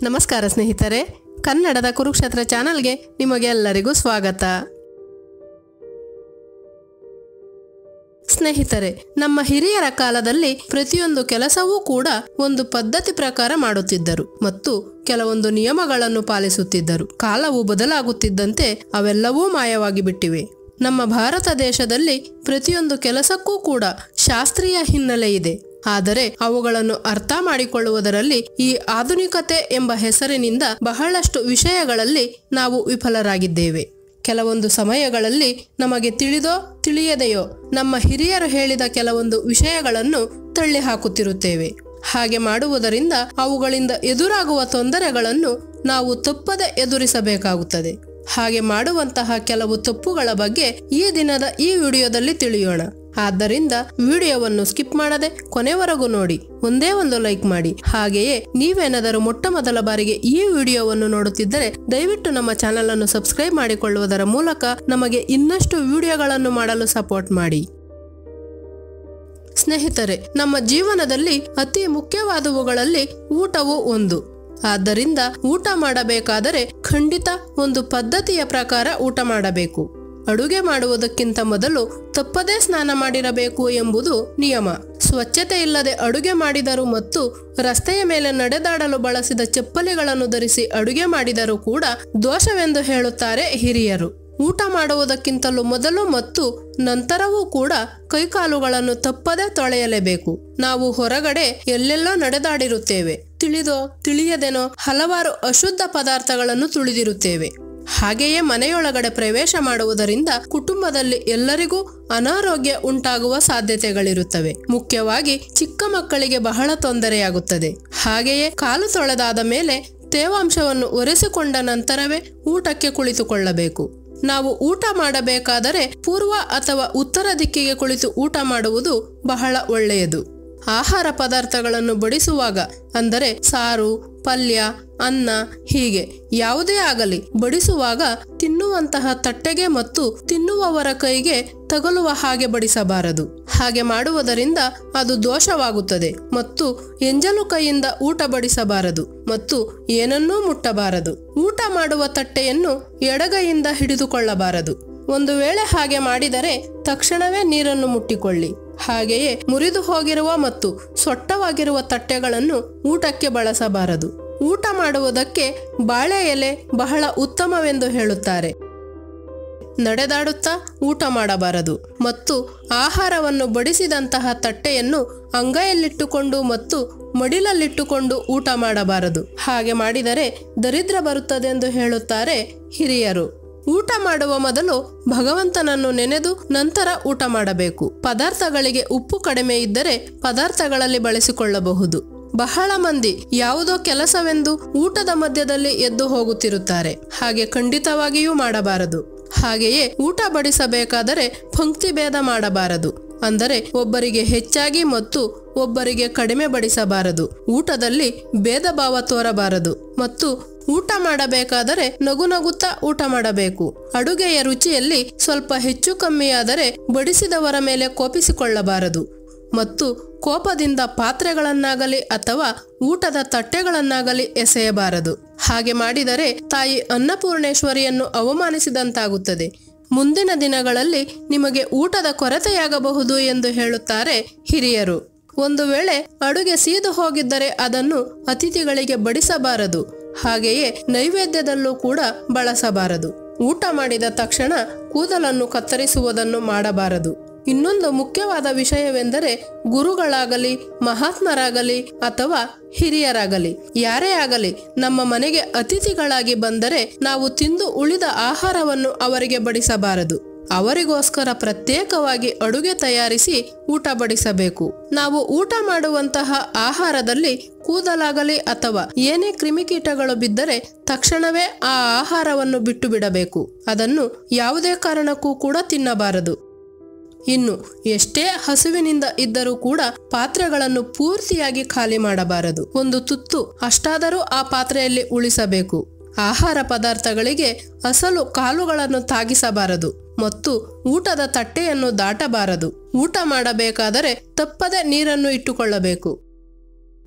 ನಮಸ್ಕಾರ ಸ್ನೇಹಿತರೆ ಕನ್ನಡದ ಕುರುಕ್ಷೇತ್ರ ಚಾನಲ್ಗೆ ನಿಮಗೆಲ್ಲರಿಗೂ ಸ್ವಾಗತ ಸ್ನೇಹಿತರೆ ನಮ್ಮ ಹಿರಿಯರ ಕಾಲದಲ್ಲಿ ಪ್ರತಿಯೊಂದು ಕೆಲಸವೂ ಕೂಡ ಒಂದು ಪದ್ಧತಿ ಪ್ರಕಾರ ಮಾಡುತ್ತಿದ್ದರು ಮತ್ತು ಕೆಲವೊಂದು ನಿಯಮಗಳನ್ನು ಪಾಲಿಸುತ್ತಿದ್ದರು ಕಾಲವು ಬದಲಾಗುತ್ತಿದ್ದಂತೆ ಅವೆಲ್ಲವೂ ಮಾಯವಾಗಿ ಬಿಟ್ಟಿವೆ ನಮ್ಮ ಭಾರತ ದೇಶದಲ್ಲಿ ಪ್ರತಿಯೊಂದು ಕೆಲಸಕ್ಕೂ ಕೂಡ ಶಾಸ್ತ್ರೀಯ ಹಿನ್ನೆಲೆ ಇದೆ ಆದರೆ ಅವುಗಳನ್ನು ಅರ್ಥ ಮಾಡಿಕೊಳ್ಳುವುದರಲ್ಲಿ ಈ ಆಧುನಿಕತೆ ಎಂಬ ಹೆಸರಿನಿಂದ ಬಹಳಷ್ಟು ವಿಷಯಗಳಲ್ಲಿ ನಾವು ವಿಫಲರಾಗಿದ್ದೇವೆ ಕೆಲವೊಂದು ಸಮಯಗಳಲ್ಲಿ ನಮಗೆ ತಿಳಿದೋ ತಿಳಿಯದೆಯೋ ನಮ್ಮ ಹಿರಿಯರು ಹೇಳಿದ ಕೆಲವೊಂದು ವಿಷಯಗಳನ್ನು ತಳ್ಳಿ ಹಾಕುತ್ತಿರುತ್ತೇವೆ ಹಾಗೆ ಮಾಡುವುದರಿಂದ ಅವುಗಳಿಂದ ಎದುರಾಗುವ ತೊಂದರೆಗಳನ್ನು ನಾವು ತಪ್ಪದೆ ಎದುರಿಸಬೇಕಾಗುತ್ತದೆ ಹಾಗೆ ಮಾಡುವಂತಹ ಕೆಲವು ತಪ್ಪುಗಳ ಬಗ್ಗೆ ಈ ದಿನದ ಈ ವಿಡಿಯೋದಲ್ಲಿ ತಿಳಿಯೋಣ ಆದ್ದರಿಂದ ವಿಡಿಯೋವನ್ನು ಸ್ಕಿಪ್ ಮಾಡದೆ ಕೊನೆವರೆಗೂ ನೋಡಿ ಒಂದೇ ಒಂದು ಲೈಕ್ ಮಾಡಿ ಹಾಗೆಯೇ ನೀವೇನಾದರೂ ಮೊಟ್ಟ ಮೊದಲ ಬಾರಿಗೆ ಈ ವಿಡಿಯೋವನ್ನು ನೋಡುತ್ತಿದ್ದರೆ ದಯವಿಟ್ಟು ನಮ್ಮ ಚಾನೆಲ್ ಅನ್ನು ಸಬ್ಸ್ಕ್ರೈಬ್ ಮಾಡಿಕೊಳ್ಳುವುದರ ಮೂಲಕ ನಮಗೆ ಇನ್ನಷ್ಟು ವಿಡಿಯೋಗಳನ್ನು ಮಾಡಲು ಸಪೋರ್ಟ್ ಮಾಡಿ ಸ್ನೇಹಿತರೆ ನಮ್ಮ ಜೀವನದಲ್ಲಿ ಅತಿ ಮುಖ್ಯವಾದವುಗಳಲ್ಲಿ ಊಟವು ಒಂದು ಆದ್ದರಿಂದ ಊಟ ಮಾಡಬೇಕಾದರೆ ಖಂಡಿತ ಒಂದು ಪದ್ಧತಿಯ ಪ್ರಕಾರ ಊಟ ಮಾಡಬೇಕು ಅಡುಗೆ ಮಾಡುವುದಕ್ಕಿಂತ ಮೊದಲು ತಪ್ಪದೇ ಸ್ನಾನ ಮಾಡಿರಬೇಕು ಎಂಬುದು ನಿಯಮ ಸ್ವಚ್ಛತೆ ಇಲ್ಲದೆ ಅಡುಗೆ ಮಾಡಿದರು ಮತ್ತು ರಸ್ತೆಯ ಮೇಲೆ ನಡೆದಾಡಲು ಬಳಸಿದ ಚಪ್ಪಲಿಗಳನ್ನು ಧರಿಸಿ ಅಡುಗೆ ಮಾಡಿದರೂ ಕೂಡ ದೋಷವೆಂದು ಹೇಳುತ್ತಾರೆ ಹಿರಿಯರು ಊಟ ಮಾಡುವುದಕ್ಕಿಂತಲೂ ಮೊದಲು ಮತ್ತು ನಂತರವೂ ಕೂಡ ಕೈಕಾಲುಗಳನ್ನು ತಪ್ಪದೆ ತೊಳೆಯಲೇಬೇಕು ನಾವು ಹೊರಗಡೆ ಎಲ್ಲೆಲ್ಲೋ ನಡೆದಾಡಿರುತ್ತೇವೆ ತಿಳಿದೋ ತಿಳಿಯದೆನೋ ಹಲವಾರು ಅಶುದ್ಧ ಪದಾರ್ಥಗಳನ್ನು ತುಳಿದಿರುತ್ತೇವೆ ಹಾಗೆಯೇ ಮನೆಯೊಳಗಡೆ ಪ್ರವೇಶ ಮಾಡುವುದರಿಂದ ಕುಟುಂಬದಲ್ಲಿ ಎಲ್ಲರಿಗೂ ಅನಾರೋಗ್ಯ ಉಂಟಾಗುವ ಸಾಧ್ಯತೆಗಳಿರುತ್ತವೆ ಮುಖ್ಯವಾಗಿ ಚಿಕ್ಕ ಮಕ್ಕಳಿಗೆ ಬಹಳ ತೊಂದರೆಯಾಗುತ್ತದೆ ಹಾಗೆಯೇ ಕಾಲು ತೊಳೆದಾದ ಮೇಲೆ ತೇವಾಂಶವನ್ನು ಒರೆಸಿಕೊಂಡ ನಂತರವೇ ಊಟಕ್ಕೆ ಕುಳಿತುಕೊಳ್ಳಬೇಕು ನಾವು ಊಟ ಮಾಡಬೇಕಾದರೆ ಪೂರ್ವ ಅಥವಾ ಉತ್ತರ ದಿಕ್ಕಿಗೆ ಕುಳಿತು ಊಟ ಮಾಡುವುದು ಬಹಳ ಒಳ್ಳೆಯದು ಆಹಾರ ಪದಾರ್ಥಗಳನ್ನು ಬಡಿಸುವಾಗ ಅಂದರೆ ಸಾರು ಪಲ್ಯ ಅನ್ನ ಹೀಗೆ ಯಾವುದೇ ಆಗಲಿ ಬಡಿಸುವಾಗ ತಿನ್ನುವಂತಹ ತಟ್ಟೆಗೆ ಮತ್ತು ತಿನ್ನುವವರ ಕೈಗೆ ತಗಲುವ ಹಾಗೆ ಬಡಿಸಬಾರದು ಹಾಗೆ ಮಾಡುವುದರಿಂದ ಅದು ದೋಷವಾಗುತ್ತದೆ ಮತ್ತು ಎಂಜಲು ಕೈಯಿಂದ ಊಟ ಬಡಿಸಬಾರದು ಮತ್ತು ಏನನ್ನೂ ಮುಟ್ಟಬಾರದು ಊಟ ಮಾಡುವ ತಟ್ಟೆಯನ್ನು ಎಡಗೈಯಿಂದ ಹಿಡಿದುಕೊಳ್ಳಬಾರದು ಒಂದು ವೇಳೆ ಹಾಗೆ ಮಾಡಿದರೆ ತಕ್ಷಣವೇ ನೀರನ್ನು ಮುಟ್ಟಿಕೊಳ್ಳಿ ಹಾಗೆಯೇ ಮುರಿದು ಹೋಗಿರುವ ಮತ್ತು ಸೊಟ್ಟವಾಗಿರುವ ತಟ್ಟೆಗಳನ್ನು ಊಟಕ್ಕೆ ಬಳಸಬಾರದು ಊಟ ಮಾಡುವುದಕ್ಕೆ ಬಾಳೆ ಎಲೆ ಬಹಳ ಉತ್ತಮವೆಂದು ಹೇಳುತ್ತಾರೆ ನಡೆದಾಡುತ್ತಾ ಊಟ ಮಾಡಬಾರದು ಮತ್ತು ಆಹಾರವನ್ನು ಬಡಿಸಿದಂತಹ ತಟ್ಟೆಯನ್ನು ಅಂಗೈಯಲ್ಲಿಟ್ಟುಕೊಂಡು ಮತ್ತು ಮಡಿಲಲ್ಲಿಟ್ಟುಕೊಂಡು ಊಟ ಮಾಡಬಾರದು ಹಾಗೆ ಮಾಡಿದರೆ ದರಿದ್ರ ಬರುತ್ತದೆಂದು ಹೇಳುತ್ತಾರೆ ಹಿರಿಯರು ಊಟ ಮಾಡುವ ಮೊದಲು ಭಗವಂತನನ್ನು ನೆನೆದು ನಂತರ ಊಟ ಮಾಡಬೇಕು ಪದಾರ್ಥಗಳಿಗೆ ಉಪ್ಪು ಕಡಿಮೆ ಇದ್ದರೆ ಪದಾರ್ಥಗಳಲ್ಲಿ ಬಳಸಿಕೊಳ್ಳಬಹುದು ಬಹಳ ಮಂದಿ ಯಾವುದೋ ಕೆಲಸವೆಂದು ಊಟದ ಮಧ್ಯದಲ್ಲಿ ಎದ್ದು ಹೋಗುತ್ತಿರುತ್ತಾರೆ ಹಾಗೆ ಖಂಡಿತವಾಗಿಯೂ ಮಾಡಬಾರದು ಹಾಗೆಯೇ ಊಟ ಬಡಿಸಬೇಕಾದರೆ ಪಂಕ್ತಿ ಭೇದ ಮಾಡಬಾರದು ಅಂದರೆ ಒಬ್ಬರಿಗೆ ಹೆಚ್ಚಾಗಿ ಮತ್ತು ಒಬ್ಬರಿಗೆ ಕಡಿಮೆ ಬಡಿಸಬಾರದು ಊಟದಲ್ಲಿ ಭೇದ ಭಾವ ತೋರಬಾರದು ಮತ್ತು ಊಟ ಮಾಡಬೇಕಾದರೆ ನಗು ನಗುತ್ತಾ ಊಟ ಮಾಡಬೇಕು ಅಡುಗೆಯ ರುಚಿಯಲ್ಲಿ ಸ್ವಲ್ಪ ಹೆಚ್ಚು ಕಮ್ಮಿಯಾದರೆ ಬಡಿಸಿದವರ ಮೇಲೆ ಕೋಪಿಸಿಕೊಳ್ಳಬಾರದು ಮತ್ತು ಕೋಪದಿಂದ ಪಾತ್ರೆಗಳನ್ನಾಗಲಿ ಅಥವಾ ಊಟದ ತಟ್ಟೆಗಳನ್ನಾಗಲಿ ಎಸೆಯಬಾರದು ಹಾಗೆ ಮಾಡಿದರೆ ತಾಯಿ ಅನ್ನಪೂರ್ಣೇಶ್ವರಿಯನ್ನು ಅವಮಾನಿಸಿದಂತಾಗುತ್ತದೆ ಮುಂದಿನ ದಿನಗಳಲ್ಲಿ ನಿಮಗೆ ಊಟದ ಕೊರತೆಯಾಗಬಹುದು ಎಂದು ಹೇಳುತ್ತಾರೆ ಹಿರಿಯರು ಒಂದು ವೇಳೆ ಅಡುಗೆ ಸೀದು ಹೋಗಿದ್ದರೆ ಅದನ್ನು ಅತಿಥಿಗಳಿಗೆ ಬಡಿಸಬಾರದು ಹಾಗೆಯೇ ನೈವೇದ್ಯದಲ್ಲೂ ಕೂಡ ಬಳಸಬಾರದು ಊಟ ಮಾಡಿದ ತಕ್ಷಣ ಕೂದಲನ್ನು ಕತ್ತರಿಸುವುದನ್ನು ಮಾಡಬಾರದು ಇನ್ನೊಂದು ಮುಖ್ಯವಾದ ವಿಷಯವೆಂದರೆ ಗುರುಗಳಾಗಲಿ ಮಹಾತ್ಮರಾಗಲಿ ಅಥವಾ ಹಿರಿಯರಾಗಲಿ ಯಾರೇ ಆಗಲಿ ನಮ್ಮ ಮನೆಗೆ ಅತಿಥಿಗಳಾಗಿ ಬಂದರೆ ನಾವು ತಿಂದು ಉಳಿದ ಆಹಾರವನ್ನು ಅವರಿಗೆ ಬಡಿಸಬಾರದು ಅವರಿಗೋಸ್ಕರ ಪ್ರತ್ಯೇಕವಾಗಿ ಅಡುಗೆ ತಯಾರಿಸಿ ಊಟ ಬಡಿಸಬೇಕು ನಾವು ಊಟ ಮಾಡುವಂತಹ ಆಹಾರದಲ್ಲಿ ಕೂದಲಾಗಲಿ ಅಥವಾ ಏನೇ ಕ್ರಿಮಿಕೀಟಗಳು ಬಿದ್ದರೆ ತಕ್ಷಣವೇ ಆ ಆಹಾರವನ್ನು ಬಿಟ್ಟು ಬಿಡಬೇಕು ಅದನ್ನು ಯಾವುದೇ ಕಾರಣಕ್ಕೂ ಕೂಡ ತಿನ್ನಬಾರದು ಇನ್ನು ಎಷ್ಟೇ ಹಸುವಿನಿಂದ ಇದ್ದರೂ ಕೂಡ ಪಾತ್ರೆಗಳನ್ನು ಪೂರ್ತಿಯಾಗಿ ಖಾಲಿ ಮಾಡಬಾರದು ಒಂದು ತುತ್ತು ಅಷ್ಟಾದರೂ ಆ ಪಾತ್ರೆಯಲ್ಲಿ ಉಳಿಸಬೇಕು ಆಹಾರ ಪದಾರ್ಥಗಳಿಗೆ ಅಸಲು ಕಾಲುಗಳನ್ನು ತಾಗಿಸಬಾರದು ಮತ್ತು ಊಟದ ತಟ್ಟೆಯನ್ನು ದಾಟಬಾರದು ಊಟ ಮಾಡಬೇಕಾದರೆ ತಪ್ಪದೆ ನೀರನ್ನು ಇಟ್ಟುಕೊಳ್ಳಬೇಕು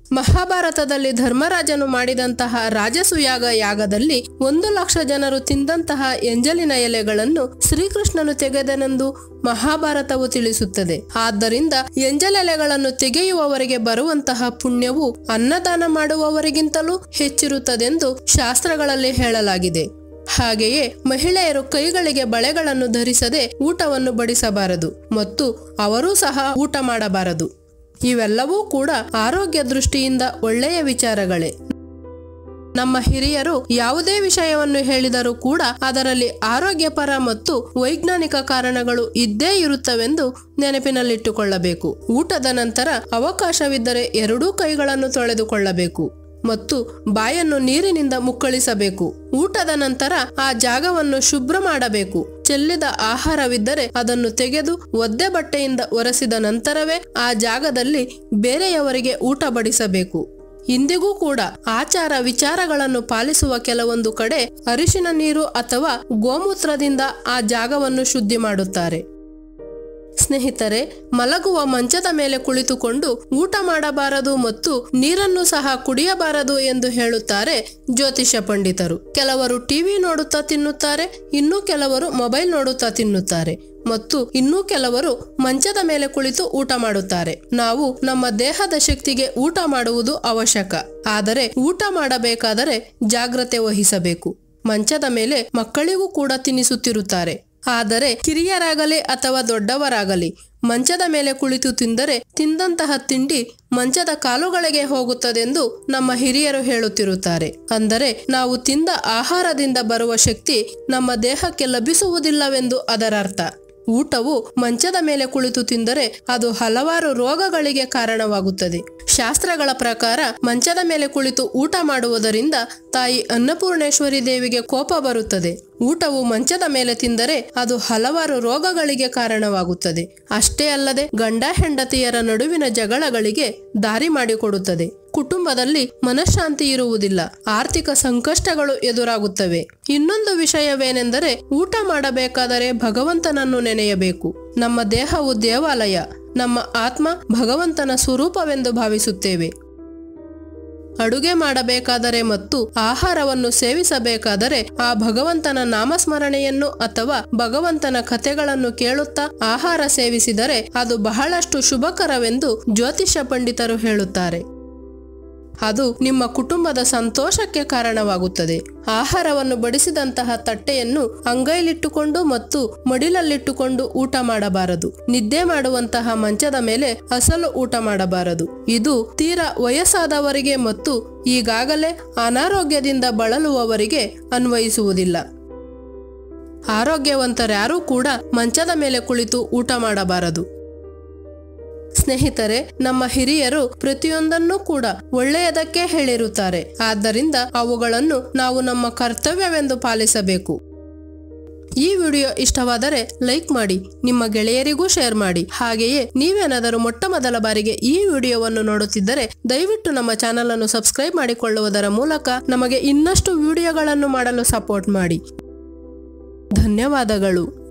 ಮಹಾಭಾರತದಲ್ಲಿ ಧರ್ಮರಾಜನು ಮಾಡಿದಂತಹ ರಾಜಸುಯಾಗ ಯಾಗದಲ್ಲಿ ಒಂದು ಲಕ್ಷ ಜನರು ತಿಂದಂತಹ ಎಂಜಲಿನ ಎಲೆಗಳನ್ನು ಶ್ರೀಕೃಷ್ಣನು ತೆಗೆದನೆಂದು ಮಹಾಭಾರತವು ತಿಳಿಸುತ್ತದೆ ಆದ್ದರಿಂದ ಎಂಜಲೆಲೆಗಳನ್ನು ತೆಗೆಯುವವರಿಗೆ ಬರುವಂತಹ ಪುಣ್ಯವು ಅನ್ನದಾನ ಮಾಡುವವರಿಗಿಂತಲೂ ಹೆಚ್ಚಿರುತ್ತದೆಂದು ಶಾಸ್ತ್ರಗಳಲ್ಲಿ ಹೇಳಲಾಗಿದೆ ಹಾಗೆಯೇ ಮಹಿಳೆಯರು ಕೈಗಳಿಗೆ ಬಳೆಗಳನ್ನು ಧರಿಸದೆ ಊಟವನ್ನು ಬಡಿಸಬಾರದು ಮತ್ತು ಅವರೂ ಸಹ ಊಟ ಮಾಡಬಾರದು ಇವೆಲ್ಲವೂ ಕೂಡ ಆರೋಗ್ಯ ದೃಷ್ಟಿಯಿಂದ ಒಳ್ಳೆಯ ವಿಚಾರಗಳೇ ನಮ್ಮ ಹಿರಿಯರು ಯಾವುದೇ ವಿಷಯವನ್ನು ಹೇಳಿದರೂ ಕೂಡ ಅದರಲ್ಲಿ ಆರೋಗ್ಯಪರ ಮತ್ತು ವೈಜ್ಞಾನಿಕ ಕಾರಣಗಳು ಇದ್ದೇ ಇರುತ್ತವೆಂದು ನೆನಪಿನಲ್ಲಿಟ್ಟುಕೊಳ್ಳಬೇಕು ಊಟದ ನಂತರ ಅವಕಾಶವಿದ್ದರೆ ಎರಡೂ ಕೈಗಳನ್ನು ತೊಳೆದುಕೊಳ್ಳಬೇಕು ಮತ್ತು ಬಾಯನ್ನು ನೀರಿನಿಂದ ಮುಕ್ಕಳಿಸಬೇಕು ಊಟದ ನಂತರ ಆ ಜಾಗವನ್ನು ಶುಭ್ರ ಮಾಡಬೇಕು ಚೆಲ್ಲಿದ ಆಹಾರವಿದ್ದರೆ ಅದನ್ನು ತೆಗೆದು ಒದ್ದೆ ಬಟ್ಟೆಯಿಂದ ಒರೆಸಿದ ನಂತರವೇ ಆ ಜಾಗದಲ್ಲಿ ಬೇರೆಯವರಿಗೆ ಊಟ ಬಡಿಸಬೇಕು ಇಂದಿಗೂ ಕೂಡ ಆಚಾರ ವಿಚಾರಗಳನ್ನು ಪಾಲಿಸುವ ಕೆಲವೊಂದು ಕಡೆ ಅರಿಶಿನ ನೀರು ಅಥವಾ ಗೋಮೂತ್ರದಿಂದ ಆ ಜಾಗವನ್ನು ಶುದ್ಧಿ ಮಾಡುತ್ತಾರೆ ಸ್ನೇಹಿತರೆ ಮಲಗುವ ಮಂಚದ ಮೇಲೆ ಕುಳಿತುಕೊಂಡು ಊಟ ಮಾಡಬಾರದು ಮತ್ತು ನೀರನ್ನು ಸಹ ಕುಡಿಯಬಾರದು ಎಂದು ಹೇಳುತ್ತಾರೆ ಜ್ಯೋತಿಷ್ಯ ಪಂಡಿತರು ಕೆಲವರು ಟಿವಿ ನೋಡುತ್ತಾ ತಿನ್ನುತ್ತಾರೆ ಇನ್ನು ಕೆಲವರು ಮೊಬೈಲ್ ನೋಡುತ್ತಾ ತಿನ್ನುತ್ತಾರೆ ಮತ್ತು ಇನ್ನೂ ಕೆಲವರು ಮಂಚದ ಮೇಲೆ ಕುಳಿತು ಊಟ ಮಾಡುತ್ತಾರೆ ನಾವು ನಮ್ಮ ದೇಹದ ಶಕ್ತಿಗೆ ಊಟ ಮಾಡುವುದು ಅವಶ್ಯಕ ಆದರೆ ಊಟ ಮಾಡಬೇಕಾದರೆ ಜಾಗ್ರತೆ ವಹಿಸಬೇಕು ಮಂಚದ ಮೇಲೆ ಮಕ್ಕಳಿಗೂ ಕೂಡ ತಿನ್ನಿಸುತ್ತಿರುತ್ತಾರೆ ಆದರೆ ಕಿರಿಯರಾಗಲಿ ಅಥವಾ ದೊಡ್ಡವರಾಗಲಿ ಮಂಚದ ಮೇಲೆ ಕುಳಿತು ತಿಂದರೆ ತಿಂದಂತಹ ತಿಂಡಿ ಮಂಚದ ಕಾಲುಗಳಿಗೆ ಹೋಗುತ್ತದೆಂದು ನಮ್ಮ ಹಿರಿಯರು ಹೇಳುತ್ತಿರುತ್ತಾರೆ ಅಂದರೆ ನಾವು ತಿಂದ ಆಹಾರದಿಂದ ಬರುವ ಶಕ್ತಿ ನಮ್ಮ ದೇಹಕ್ಕೆ ಲಭಿಸುವುದಿಲ್ಲವೆಂದು ಅದರರ್ಥ ಊಟವು ಮಂಚದ ಮೇಲೆ ಕುಳಿತು ತಿಂದರೆ ಅದು ಹಲವಾರು ರೋಗಗಳಿಗೆ ಕಾರಣವಾಗುತ್ತದೆ ಶಾಸ್ತ್ರಗಳ ಪ್ರಕಾರ ಮಂಚದ ಮೇಲೆ ಕುಳಿತು ಊಟ ಮಾಡುವುದರಿಂದ ತಾಯಿ ಅನ್ನಪೂರ್ಣೇಶ್ವರಿ ದೇವಿಗೆ ಕೋಪ ಬರುತ್ತದೆ ಊಟವು ಮಂಚದ ಮೇಲೆ ತಿಂದರೆ ಅದು ಹಲವಾರು ರೋಗಗಳಿಗೆ ಕಾರಣವಾಗುತ್ತದೆ ಅಷ್ಟೇ ಅಲ್ಲದೆ ಗಂಡ ಹೆಂಡತಿಯರ ನಡುವಿನ ಜಗಳಗಳಿಗೆ ದಾರಿ ಮಾಡಿಕೊಡುತ್ತದೆ ಕುಟುಂಬದಲ್ಲಿ ಮನಃಶಾಂತಿ ಇರುವುದಿಲ್ಲ ಆರ್ಥಿಕ ಸಂಕಷ್ಟಗಳು ಎದುರಾಗುತ್ತವೆ ಇನ್ನೊಂದು ವಿಷಯವೇನೆಂದರೆ ಊಟ ಮಾಡಬೇಕಾದರೆ ಭಗವಂತನನ್ನು ನೆನೆಯಬೇಕು ನಮ್ಮ ದೇಹವು ದೇವಾಲಯ ನಮ್ಮ ಆತ್ಮ ಭಗವಂತನ ಸ್ವರೂಪವೆಂದು ಭಾವಿಸುತ್ತೇವೆ ಅಡುಗೆ ಮಾಡಬೇಕಾದರೆ ಮತ್ತು ಆಹಾರವನ್ನು ಸೇವಿಸಬೇಕಾದರೆ ಆ ಭಗವಂತನ ನಾಮಸ್ಮರಣೆಯನ್ನು ಅಥವಾ ಭಗವಂತನ ಕಥೆಗಳನ್ನು ಕೇಳುತ್ತಾ ಆಹಾರ ಸೇವಿಸಿದರೆ ಅದು ಬಹಳಷ್ಟು ಶುಭಕರವೆಂದು ಜ್ಯೋತಿಷ್ಯ ಪಂಡಿತರು ಹೇಳುತ್ತಾರೆ ಅದು ನಿಮ್ಮ ಕುಟುಂಬದ ಸಂತೋಷಕ್ಕೆ ಕಾರಣವಾಗುತ್ತದೆ ಆಹಾರವನ್ನು ಬಡಿಸಿದಂತಹ ತಟ್ಟೆಯನ್ನು ಅಂಗೈಲಿಟ್ಟುಕೊಂಡು ಮತ್ತು ಮಡಿಲಲ್ಲಿಟ್ಟುಕೊಂಡು ಊಟ ಮಾಡಬಾರದು ನಿದ್ದೆ ಮಾಡುವಂತಹ ಮಂಚದ ಮೇಲೆ ಅಸಲು ಊಟ ಮಾಡಬಾರದು ಇದು ತೀರಾ ವಯಸ್ಸಾದವರಿಗೆ ಮತ್ತು ಈಗಾಗಲೇ ಅನಾರೋಗ್ಯದಿಂದ ಬಳಲುವವರಿಗೆ ಅನ್ವಯಿಸುವುದಿಲ್ಲ ಆರೋಗ್ಯವಂತರ್ಯಾರೂ ಕೂಡ ಮಂಚದ ಮೇಲೆ ಕುಳಿತು ಊಟ ಮಾಡಬಾರದು ಸ್ನೇಹಿತರೆ ನಮ್ಮ ಹಿರಿಯರು ಪ್ರತಿಯೊಂದನ್ನೂ ಕೂಡ ಒಳ್ಳೆಯದಕ್ಕೆ ಹೇಳಿರುತ್ತಾರೆ ಆದ್ದರಿಂದ ಅವುಗಳನ್ನು ನಾವು ನಮ್ಮ ಕರ್ತವ್ಯವೆಂದು ಪಾಲಿಸಬೇಕು ಈ ವಿಡಿಯೋ ಇಷ್ಟವಾದರೆ ಲೈಕ್ ಮಾಡಿ ನಿಮ್ಮ ಗೆಳೆಯರಿಗೂ ಶೇರ್ ಮಾಡಿ ಹಾಗೆಯೇ ನೀವೇನಾದರೂ ಮೊಟ್ಟ ಮೊದಲ ಬಾರಿಗೆ ಈ ವಿಡಿಯೋವನ್ನು ನೋಡುತ್ತಿದ್ದರೆ ದಯವಿಟ್ಟು ನಮ್ಮ ಚಾನಲ್ ಅನ್ನು ಸಬ್ಸ್ಕ್ರೈಬ್ ಮಾಡಿಕೊಳ್ಳುವುದರ ಮೂಲಕ ನಮಗೆ ಇನ್ನಷ್ಟು ವಿಡಿಯೋಗಳನ್ನು ಮಾಡಲು ಸಪೋರ್ಟ್ ಮಾಡಿ ಧನ್ಯವಾದಗಳು